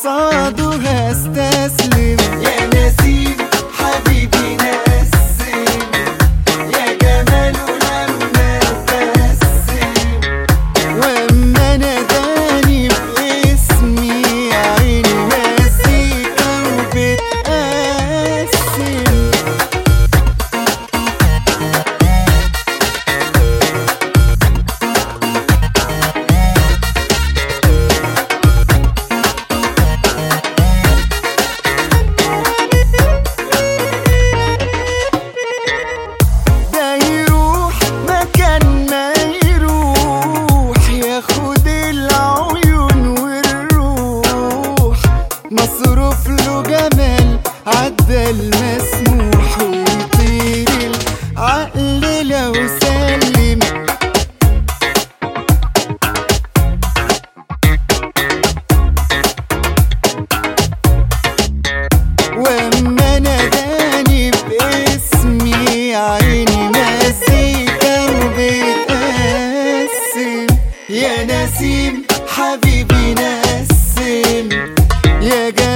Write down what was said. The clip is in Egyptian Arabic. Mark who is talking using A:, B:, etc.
A: قصاده هستسلم
B: يا نسيم حبيبي نسم يا جماله لما بسم
A: واما ناداني باسمي عيني ماسكة وبتقسم ده يروح مكان ما يروح ياخد العيون والروح مصروف له جمال عدى المسموح ويطير العقل لو سلم واما ناداني باسمي عيني ماسكة وبتقسم
B: يا نسيم حبيبي نسم
A: يا